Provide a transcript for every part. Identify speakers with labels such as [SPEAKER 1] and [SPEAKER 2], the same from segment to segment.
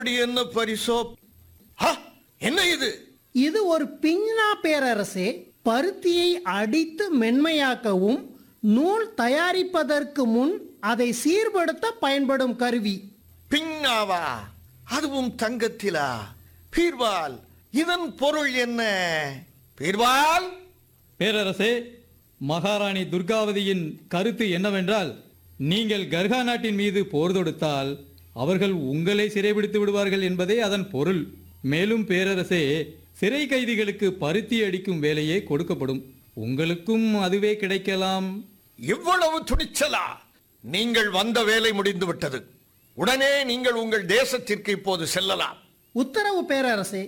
[SPEAKER 1] அப்படி என்ன பரிசோ ஹ, என்ன இது
[SPEAKER 2] இது ஒரு பிஞ்னா பேரரசே பருத்தியை அடித்து மென்மையாக்கவும் நூல் தயாரிப்பதற்கு முன் அதை சீர்படுத்த பயன்படும் கருவி
[SPEAKER 1] பின்னாவா அதுவும் தங்கத்திலா பீர்வால் இதன் பொருள் என்ன பீர்வால்
[SPEAKER 3] பேரரசே மகாராணி துர்காவதியின் கருத்து என்னவென்றால் நீங்கள் கர்கா நாட்டின் மீது போர் தொடுத்தால் அவர்கள் உங்களை சிறைபிடித்து விடுவார்கள் என்பதே அதன் பொருள் மேலும் பேரரசே சிறை கைதிகளுக்கு பருத்தி அடிக்கும் வேலையே கொடுக்கப்படும் உங்களுக்கும் அதுவே கிடைக்கலாம்
[SPEAKER 1] இவ்வளவு துணிச்சலா நீங்கள் வந்த வேலை முடிந்து விட்டது உடனே நீங்கள் உங்கள் தேசத்திற்கு இப்போது செல்லலாம்
[SPEAKER 2] உத்தரவு பேரரசே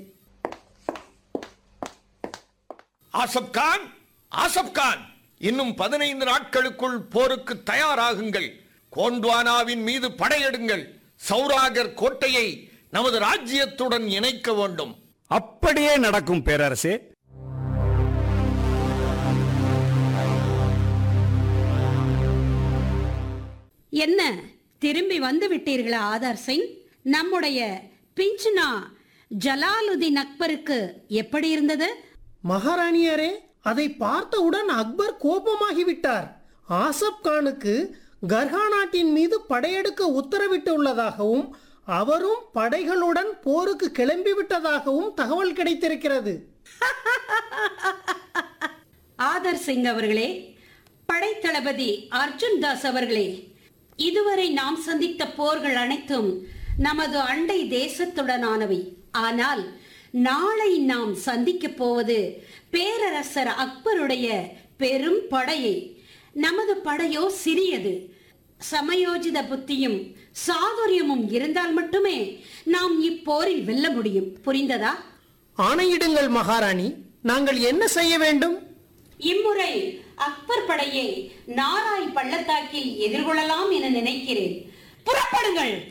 [SPEAKER 1] ஆசப் கான் ஆசப் கான் இன்னும் பதினைந்து நாட்களுக்குள் போருக்கு தயாராகுங்கள் கோண்ட்வானாவின் மீது படையெடுங்கள் சௌராகர் கோட்டையை நமது ராஜ்யத்துடன் இணைக்க வேண்டும்
[SPEAKER 4] அப்படியே நடக்கும் பேரரசே
[SPEAKER 5] என்ன திரும்பி வந்து விட்டீர்களா ஆதார் சிங் நம்முடைய பிஞ்ச்னா ஜலாலுதீன் அக்பருக்கு எப்படி இருந்தது
[SPEAKER 2] மகாராணியரே அதை பார்த்தவுடன் அக்பர் கோபமாகிவிட்டார் ஆசப் கானுக்கு கர்ஹா நாட்டின் மீது படையெடுக்க உத்தரவிட்டுள்ளதாகவும் அவரும் படைகளுடன் போருக்கு கிளம்பிவிட்டதாகவும் தகவல் கிடைத்திருக்கிறது
[SPEAKER 5] ஆதர் சிங் அவர்களே படைத்தளபதி அர்ஜுன் தாஸ் அவர்களே இதுவரை நாம் சந்தித்த போர்கள் அனைத்தும் நமது அண்டை தேசத்துடனானவை ஆனால் நாளை நாம் சந்திக்கப் போவது பேரரசர் அக்பருடைய பெரும் படையை நமது படையோ சிறியது சமயோஜித புத்தியும் சாதுரியமும் இருந்தால் மட்டுமே நாம் இப்போரில் வெல்ல முடியும் புரிந்ததா
[SPEAKER 2] ஆணையிடுங்கள் மகாராணி நாங்கள் என்ன செய்ய வேண்டும்
[SPEAKER 5] இம்முறை அக்பர் படையை நாராய் பள்ளத்தாக்கில் எதிர்கொள்ளலாம் என நினைக்கிறேன் புறப்படுங்கள்